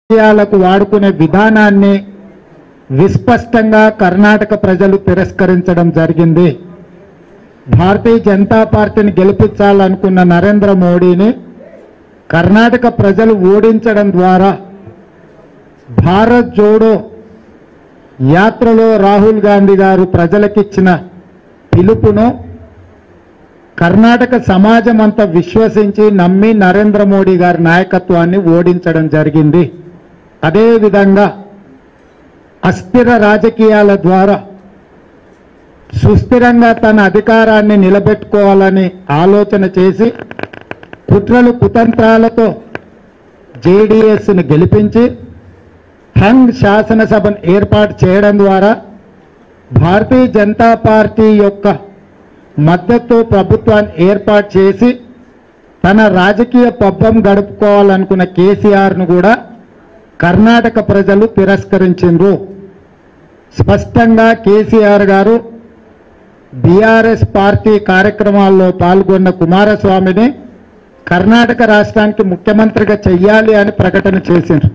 రాజకీయాలకు వాడుకునే విధానాన్ని విస్పష్టంగా కర్ణాటక ప్రజలు తిరస్కరించడం జరిగింది భారతీయ జనతా పార్టీని గెలిపించాలనుకున్న నరేంద్ర మోడీని కర్ణాటక ప్రజలు ఓడించడం ద్వారా భారత్ జోడో యాత్రలో రాహుల్ గాంధీ గారు ప్రజలకిచ్చిన పిలుపును కర్ణాటక సమాజం అంతా విశ్వసించి నమ్మి నరేంద్ర మోడీ గారి నాయకత్వాన్ని ఓడించడం జరిగింది అదేవిధంగా అస్థిర రాజకీయాల ద్వారా సుస్థిరంగా తన అధికారాన్ని నిలబెట్టుకోవాలని ఆలోచన చేసి కుట్రలు కుతంత్రాలతో జేడీఎస్ను గెలిపించి హంగ్ శాసనసభను ఏర్పాటు చేయడం ద్వారా భారతీయ జనతా పార్టీ యొక్క మద్దతు ప్రభుత్వాన్ని ఏర్పాటు చేసి తన రాజకీయ పబ్బం గడుపుకోవాలనుకున్న కేసీఆర్ను కూడా కర్ణాటక ప్రజలు తిరస్కరించిండ్రు స్పష్టంగా కేసీఆర్ గారు బీఆర్ఎస్ పార్టీ కార్యక్రమాల్లో పాల్గొన్న కుమారస్వామిని కర్ణాటక రాష్ట్రానికి ముఖ్యమంత్రిగా చెయ్యాలి అని ప్రకటన చేసిండ్రు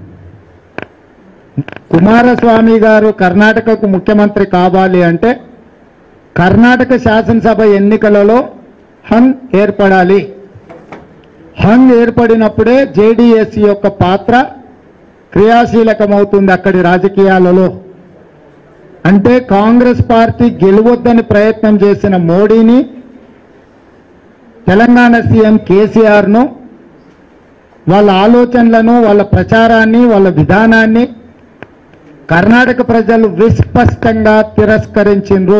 కుమారస్వామి గారు కర్ణాటకకు ముఖ్యమంత్రి కావాలి అంటే కర్ణాటక శాసనసభ ఎన్నికలలో హంగ్ ఏర్పడాలి హంగ్ ఏర్పడినప్పుడే జేడీఎస్ యొక్క పాత్ర క్రియాశీలకమవుతుంది అక్కడి రాజకీయాలలో అంటే కాంగ్రెస్ పార్టీ గెలువొద్దని ప్రయత్నం చేసిన మోడీని తెలంగాణ సీఎం కేసీఆర్ను వాళ్ళ ఆలోచనలను వాళ్ళ ప్రచారాన్ని వాళ్ళ విధానాన్ని కర్ణాటక ప్రజలు విస్పష్టంగా తిరస్కరించిండ్రు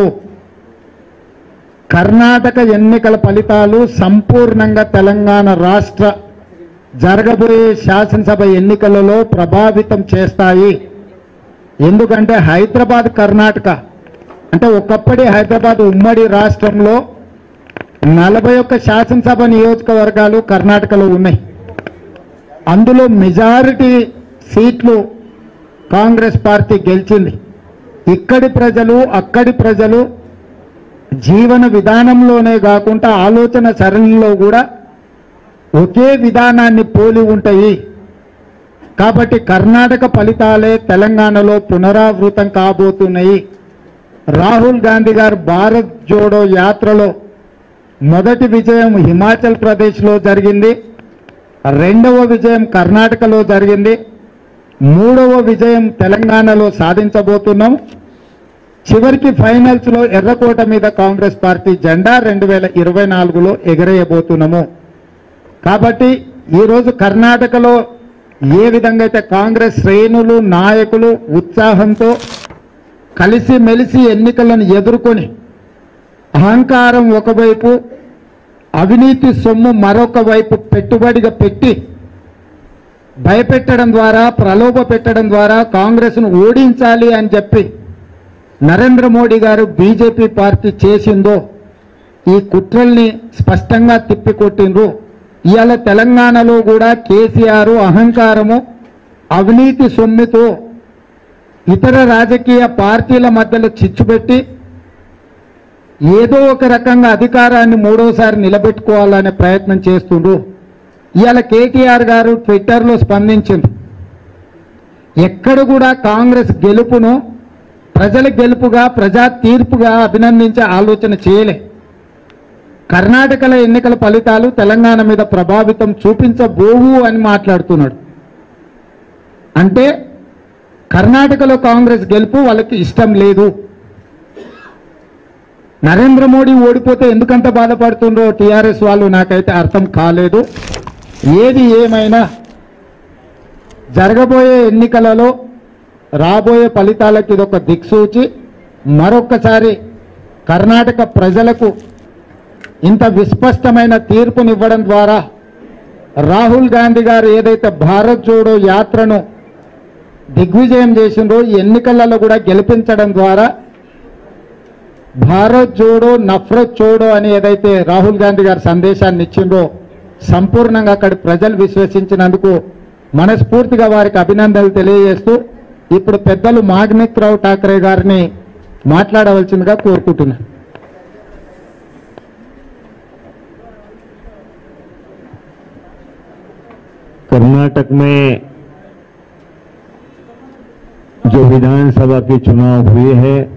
కర్ణాటక ఎన్నికల ఫలితాలు సంపూర్ణంగా తెలంగాణ రాష్ట్ర జరగబోయే శాసనసభ ఎన్నికలలో ప్రభావితం చేస్తాయి ఎందుకంటే హైదరాబాద్ కర్ణాటక అంటే ఒకప్పటి హైదరాబాద్ ఉమ్మడి రాష్ట్రంలో నలభై ఒక్క శాసనసభ నియోజకవర్గాలు కర్ణాటకలో ఉన్నాయి అందులో మెజారిటీ సీట్లు కాంగ్రెస్ పార్టీ గెలిచింది ఇక్కడి ప్రజలు అక్కడి ప్రజలు జీవన విధానంలోనే కాకుండా ఆలోచన సరళిలో కూడా ఒకే విధానాన్ని పోలి ఉంటాయి కాబట్టి కర్ణాటక ఫలితాలే తెలంగాణలో పునరావృతం కాబోతున్నాయి రాహుల్ గాంధీ గారు భారత్ జోడో యాత్రలో మొదటి విజయం హిమాచల్ ప్రదేశ్లో జరిగింది రెండవ విజయం కర్ణాటకలో జరిగింది మూడవ విజయం తెలంగాణలో సాధించబోతున్నాం చివరికి ఫైనల్స్ లో ఎర్రకోట మీద కాంగ్రెస్ పార్టీ జెండా రెండు వేల ఇరవై నాలుగులో ఎగరేయబోతున్నాము కాబట్టి ఈరోజు కర్ణాటకలో ఏ విధంగా అయితే కాంగ్రెస్ శ్రేణులు నాయకులు ఉత్సాహంతో కలిసి మెలిసి ఎన్నికలను ఎదుర్కొని అహంకారం ఒకవైపు అవినీతి సొమ్ము మరొక వైపు పెట్టుబడిగా పెట్టి భయపెట్టడం ద్వారా ప్రలోభ పెట్టడం ద్వారా కాంగ్రెస్ను ఓడించాలి అని చెప్పి నరేంద్ర మోడీ గారు బీజేపీ పార్టీ చేసిందో ఈ కుట్రల్ని స్పష్టంగా తిప్పికొట్టిండ్రు ఇవాళ తెలంగాణలో కూడా కేసీఆర్ అహంకారము అవినీతి సొమ్ముతో ఇతర రాజకీయ పార్టీల మధ్యలో చిచ్చుపెట్టి ఏదో ఒక రకంగా అధికారాన్ని మూడోసారి నిలబెట్టుకోవాలనే ప్రయత్నం చేస్తుండ్రు ఇవాళ కేటీఆర్ గారు ట్విట్టర్లో స్పందించిండ్రు ఎక్కడ కూడా కాంగ్రెస్ గెలుపును ప్రజల గెలుపుగా ప్రజా తీర్పుగా అభినందించే ఆలోచన చేయలే కర్ణాటకలో ఎన్నికల ఫలితాలు తెలంగాణ మీద ప్రభావితం చూపించబోవు అని మాట్లాడుతున్నాడు అంటే కర్ణాటకలో కాంగ్రెస్ గెలుపు వాళ్ళకి ఇష్టం లేదు నరేంద్ర మోడీ ఓడిపోతే ఎందుకంత బాధపడుతుండ్రో టీఆర్ఎస్ వాళ్ళు నాకైతే అర్థం కాలేదు ఏది ఏమైనా జరగబోయే ఎన్నికలలో రాబోయే ఫలితాలకు ఇదొక దిక్సూచి మరొక్కసారి కర్ణాటక ప్రజలకు ఇంత విస్పష్టమైన తీర్పునివ్వడం ద్వారా రాహుల్ గాంధీ గారు ఏదైతే భారత్ జోడో యాత్రను దిగ్విజయం చేసిండ్రో ఈ ఎన్నికలలో కూడా గెలిపించడం ద్వారా భారత్ జోడో నఫరత్ చోడో అని ఏదైతే రాహుల్ గాంధీ గారు సందేశాన్ని ఇచ్చిండ్రో సంపూర్ణంగా అక్కడి ప్రజలు విశ్వసించినందుకు మనస్ఫూర్తిగా వారికి అభినందనలు తెలియజేస్తూ ఇప్పుడు పెద్దలు మాగ్నిక్ రావు ఠాకరే గారిని మాట్లాడవలసిందిగా కోరుకుంటున్నాను कर्नाटक में जो विधानसभा के चुनाव हुए हैं